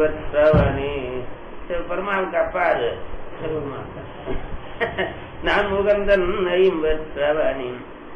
பெற்றவனே பெருமாளுக்கு அப்பா அது சிவபெருமான். நான் முகந்தன் ஐம்பெற்றவனின்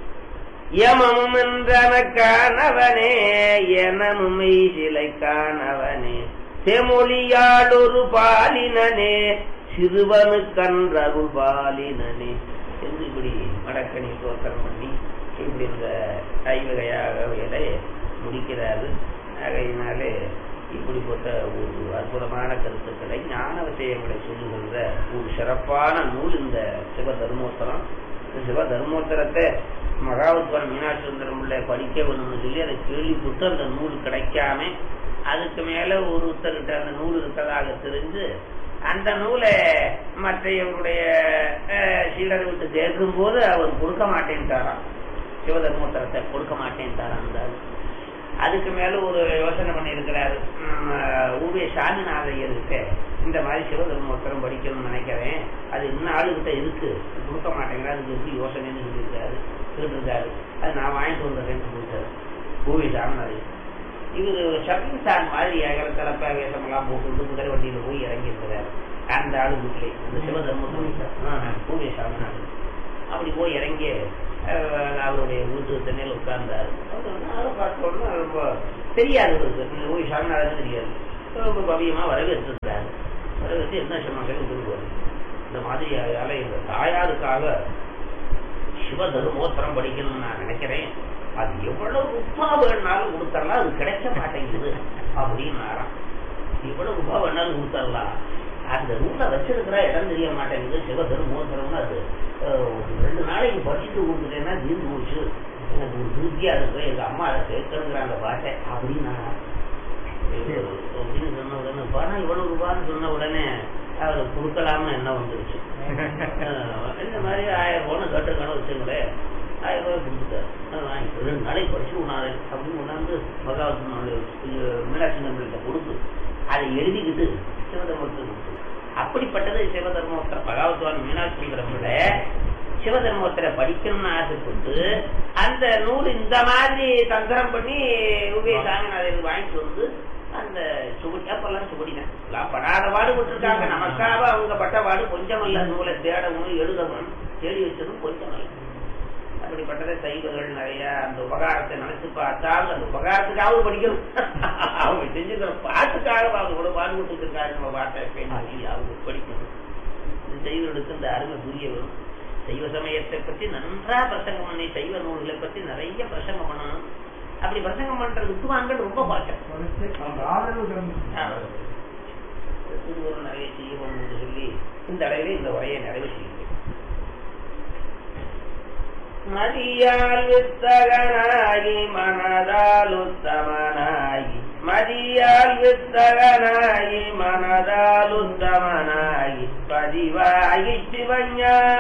யமமும் என்றனக்கானவனே எனமும் சிலை காணவனே செமொழியாளொரு பாலினனே சிறுவனு கன்றருள் பாலினனே என்று இப்படி மடக்கணி தோத்திரம் பண்ணி இப்படி இந்த ஐவகையாக முடிக்கிறாரு ஆகையினாலே இப்படிப்பட்ட ஒரு அற்புதமான கருத்துக்களை ஞான விஷயங்களை சொல்லுகின்ற ஒரு சிறப்பான நூல் இந்த சிவ தர்மோத்தரம் இந்த சிவ தர்மோத்தரத்தை மகாவத்வரம் மீனாட்சி சுந்தரம் பிள்ளை படிக்க வேணும்னு சொல்லி அதை கேள்விப்பட்டு அந்த நூல் கிடைக்காம அதுக்கு மேல ஒருத்தர்கிட்ட அந்த நூல் இருக்கிறதாக தெரிஞ்சு அந்த நூலை மற்றையவருடைய சீடரை விட்டு கேட்கும் போது அவர் கொடுக்க மாட்டேன்ட்டாராம் சிவதர்மோத்தரத்தை கொடுக்க மாட்டேன்ட்டாராம் அந்த ஆளு. அதுக்கு மேல ஒரு யோசனை பண்ணியிருக்கிறாரு ஊவே சாமிநாதையர்கிட்ட இந்த மாதிரி சிவதர்மோத்தரம் படிக்கணும்னு நினைக்கிறேன் அது இன்னும் ஆளுகிட்ட இருக்கு கொடுக்க மாட்டேங்கிறா அதுக்கு எப்படி யோசனைன்னு சொல்லியிருக்காரு கேட்டிருக்காரு அது நான் வாங்கிட்டு வந்துடுறேன்னு சொல்லிட்டாரு ஊவே சாமிநாதையர் இவர் ஷப்பிங் ஸ்டார் மாதிரி ஏகல தலைப்ப வேஷமெல்லாம் போட்டு குதிரை வண்டியில போய் இறங்கி இருக்கிறாரு அந்த ஆளு வீட்டிலே இந்த சிவதர்மபுரம் பூவே சாமிநாதன் அப்படி போய் இறங்கி அஹ், அவருடைய வீட்டு தண்ணியில் உட்கார்ந்தாரு அவரை பார்த்தோன்னா ரொம்ப தெரியாது இவருக்கு ஓய் சாமிநாதன் தெரியாது ரொம்ப பவியமா வரவேற்றிருந்தாரு வரவேற்று என்ன சொன்னாங்க சொல்லுவார் இந்த மாதிரி அலை இந்த தாயாருக்காக சிவ தர்மோத்தரம் படிக்கணும்னு நான் நினைக்கிறேன் அது எவ்வளவு ரூபா வேணாலும் கொடுத்தரலாம் அது கிடைக்க மாட்டேங்குது அப்படின்னாராம் எவ்வளவு ரூபா வேணாலும் கொடுத்தரலாம் அந்த நூலை வச்சிருக்கிற இடம் தெரிய மாட்டேங்குது சிவ தர்மோத்தரம்னு அது அஹ், ஒரு ரெண்டு நாளைக்கு படிச்சுட்டு கொடுத்துட்டேன்னா தீர்ந்து போச்சு எனக்கு ஒரு திருப்தியா இருக்கு எங்க அம்மா அதை கேட்கணுங்கிற அந்த பாட்டை அப்படின்னா அப்படின்னு சொன்ன உடனே பணம் இவ்வளவு ரூபான்னு சொன்ன உடனே அவர் கொடுக்கலாம்னு என்ன வந்துருச்சு அஹ் இந்த மாதிரி ஆயிரம் ரூபான்னு கட்டுக்கணும் வச்சுங்களேன் ஆயிரம் ரூபாய் கொடுத்துட்டாரு அதை வாங்கி ரெண்டு நாளைக்கு படிச்சு உணாரு அப்படின்னு கொண்டாந்து மகாவத்து மீனாட்சி நம்பர்கிட்ட கொடுத்து அதை எழுதிக்கிட்டு சிவதர்மத்துக்கு கொடுத்து அப்படிப்பட்டது சிவதர்மோத்தர பகவத்வான் மீனாட்சி விட சிவதர்மோத்தரை படிக்கணும்னு ஆசைப்பட்டு அந்த நூல் இந்த மாதிரி தந்திரம் பண்ணி உபயோகாங்க வாங்கிட்டு வந்து அந்த சுவடி அப்பெல்லாம் சுவடிதான் எல்லாம் படாத பாடுபட்டிருக்காங்க நமக்காக அவங்க பட்ட பாடு கொஞ்சம் அல்ல நூலை தேடவும் எழுதவும் தேடி வச்சதும் கொஞ்சம் அல்ல அப்படிப்பட்டதை சைவர்கள் நிறைய அந்த உபகாரத்தை நினைச்சு பார்த்தால் அந்த உபகாரத்துக்காக படிக்கணும் அவங்க செஞ்சுக்கிற பாட்டுக்காக அவங்க கூட பாடுபட்டு இருக்காங்க நம்ம பாட்டை பேசி அவங்க படிக்கணும் இது சைவர்களுக்கு இந்த அருமை புரிய வரும் சைவ சமயத்தை பற்றி நன்றா பிரசங்கம் பண்ணி சைவ நூல்களை பற்றி நிறைய பிரசங்கம் பண்ணணும் அப்படி பிரசங்கம் பண்ற வித்துவான்கள் ரொம்ப பாட்டம் திருவரு நிறைய செய்யணும் என்று சொல்லி இந்த அளவிலே இந்த உரையை நிறைவு செய்கிறேன் மதியால் வித்தகனாகி மனதால் உத்தமனாகி மதியால் வித்தகனாகி மனதால் உத்தமனாகி பதிவாகி சிவஞான